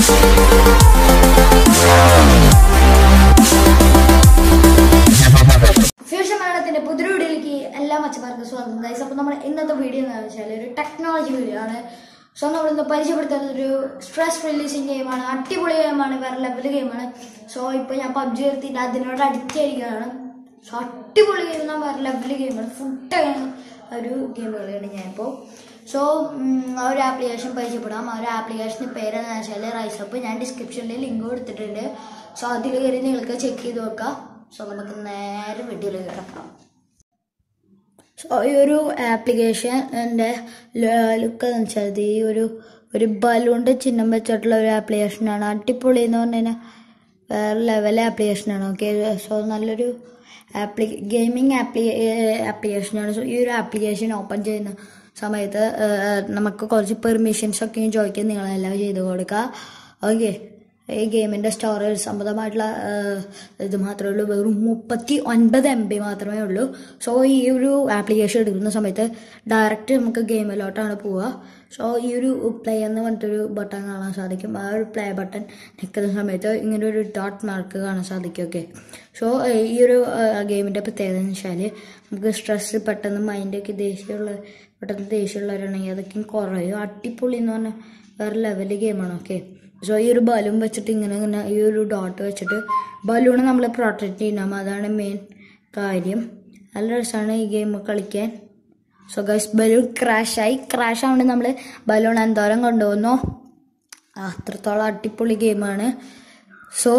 fusion മലയാളത്തിന്റെ പുതിയ വീഡിയോയിലേക്ക് എല്ലാ മച്ചമാർക്കും സ്വാഗതം ഗൈസ് അപ്പോൾ നമ്മൾ ഇന്നത്തെ വീഡിയോ എന്താണെന്ന് വെച്ചാൽ ഒരു ടെക്നോളജി വീഡിയോ ആണ് സോ നമ്മൾ ഇന്ന് പരിചയപ്പെടുത്തുന്നത് ഒരു സ്ട്രെസ് റിലീസിങ് ഗെയിമാണ് അടിപൊളി ഗെയിമാണ് വേറെ ലെവൽ ഗെയിമാണ് സോ ഇപ്പോൾ ഞാൻ പബ്ജി എടുത്തിട്ട് അതിനോട് അഡിക്റ്റ് ആയിരിക്കുകയാണ് സോ അടിപൊളി ഗെയിം എന്നാൽ വേറെ ലെവൽ ഗെയിമാണ് ഫുഡ് ഒരു ഗെയിം കളിയാണ് ഞാനിപ്പോൾ സോ ആ ഒരു ആപ്ലിക്കേഷൻ പരിചയപ്പെടാം ആ ഒരു ആപ്ലിക്കേഷൻ്റെ പേരെന്ന് വെച്ചാൽ റൈസപ്പ് ഞാൻ ഡിസ്ക്രിപ്ഷനിൽ ലിങ്ക് കൊടുത്തിട്ടുണ്ട് സോ അതിൽ കയറി നിങ്ങൾക്ക് ചെക്ക് ചെയ്ത് നോക്കാം സോ നമുക്ക് നേരെ വീഡിയോയിൽ കിടക്കാം സോ ഈ ഒരു ആപ്ലിക്കേഷൻ്റെ ലുക്ക് എന്ന് വെച്ചാൽ ഇത് ഈ ഒരു ഒരു ബലൂണിൻ്റെ ചിഹ്നം വെച്ചിട്ടുള്ള ഒരു ആപ്ലിക്കേഷനാണ് അടിപൊളി എന്ന് പറഞ്ഞു കഴിഞ്ഞാൽ വേറെ ലെവൽ ആപ്ലിക്കേഷനാണ് ഓക്കെ സോ നല്ലൊരു ആപ്ലി ഗെയിമിംഗ് ആപ്ലി ആപ്ലിക്കേഷനാണ് സോ ഈ ഒരു ആപ്ലിക്കേഷൻ ഓപ്പൺ ചെയ്യുന്ന സമയത്ത് ഏഹ്, നമുക്ക് കുറച്ച് പെർമിഷൻസ് ഒക്കെ ചോദിക്കും നിങ്ങളെല്ലാം ചെയ്ത് കൊടുക്കുക ഓക്കെ ഈ ഗെയിമിൻ്റെ സ്റ്റോറേജ് സംബന്ധമായിട്ടുള്ള ഏഹ്, ഇത് മാത്രമേ ഉള്ളൂ വെറും മുപ്പത്തി ഒൻപത് എം ബി മാത്രമേ ഉള്ളൂ സോ ഈ ഒരു ആപ്ലിക്കേഷൻ എടുക്കുന്ന സമയത്ത് ഡയറക്റ്റ് നമുക്ക് ഗെയിമിലോട്ടാണ് പോവുക സോ ഈ ഒരു പ്ലേ എന്ന് പറഞ്ഞിട്ടൊരു ബട്ടൺ കാണാൻ സാധിക്കും ആ ഒരു പ്ലേ ബട്ടൺ നിൽക്കുന്ന സമയത്ത് ഇങ്ങനെ ഒരു ഡോട്ട് മാർക്ക് കാണാൻ സാധിക്കും ഓക്കെ സോ ഈ ഒരു ഗെയിമിൻ്റെ പ്രത്യേകത എന്ന് വെച്ചാൽ നമുക്ക് സ്ട്രെസ് പെട്ടെന്ന് മൈൻഡൊക്കെ ദേഷ്യമുള്ള പെട്ടെന്ന് ദേഷ്യമുള്ളവരാണെങ്കിൽ അതൊക്കെ കുറയും അടിപൊളി എന്ന് പറഞ്ഞാൽ വേറെ ലെവൽ ഗെയിമാണ് ഓക്കെ സോ ഈ ഒരു ബലൂൺ വെച്ചിട്ട് ഇങ്ങനെ ഇങ്ങനെ ഈ ഒരു ഡോട്ട് വെച്ചിട്ട് ബലൂണ് നമ്മൾ പ്രൊട്ടക്റ്റ് ചെയ്യണം അതാണ് മെയിൻ കാര്യം നല്ല രസമാണ് ഈ ഗെയിം കളിക്കാൻ സോ ഗൈസ് ബലൂൺ ക്രാഷായി ക്രാഷ് ആവുമ്പോൾ നമ്മൾ ബലൂൺ എന്തോരം കൊണ്ടുപോകുന്നോ അത്രത്തോളം അടിപൊളി ഗെയിമാണ് സോ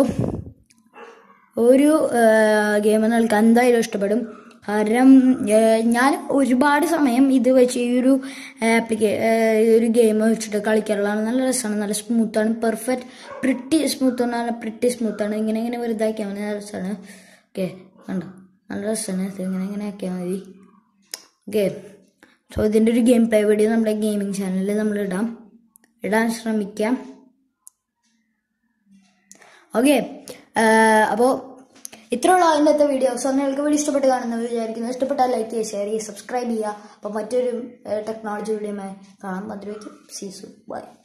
ഒരു ഗെയിം നിങ്ങൾക്ക് എന്തായാലും ഇഷ്ടപ്പെടും കാരണം ഏഹ്, ഞാൻ ഒരുപാട് സമയം ഇത് വെച്ച് ഈ ഒരു ആപ്ലിക്കേ ഈ ഒരു ഗെയിം വെച്ചിട്ട് കളിക്കാറുള്ളതാണ് നല്ല രസമാണ് നല്ല സ്മൂത്താണ് പെർഫെക്റ്റ് പ്രിട്ടി സ്മൂത്ത് ആണ് പ്രിട്ടി സ്മൂത്താണ് ഇങ്ങനെ ഇങ്ങനെ വെറുതെ ആക്കിയാൽ മതി നല്ല രസമാണ് ഓക്കെ കണ്ടോ നല്ല രസമാണ് ഇത് ഇങ്ങനെ ഇങ്ങനെ ആക്കിയാൽ മതി ഓക്കെ സോ ഇതിൻ്റെ ഒരു ഗെയിം പ്ലേ വീഡിയോ നമ്മുടെ ഗെയിമിംഗ് ചാനലിൽ നമ്മൾ ഇടാം ഇടാൻ ശ്രമിക്കാം ഓക്കെ അപ്പോൾ ഇത്രയുള്ള ഇന്നത്തെ വീഡിയോ സോ നിങ്ങൾക്ക് വീഡിയോ ഇഷ്ടപ്പെട്ട് കാണുന്നത് വിചാരിക്കുന്നു ഇഷ്ടപ്പെട്ടാൽ ലൈക്ക് ചെയ്യുക ഷെയർ ചെയ്യുക സബ്സ്ക്രൈബ് ചെയ്യുക അപ്പോൾ മറ്റൊരു ടെക്നോളജി വീഡിയോയുമായി കാണാം അതിലേക്ക് സീസു ബൈ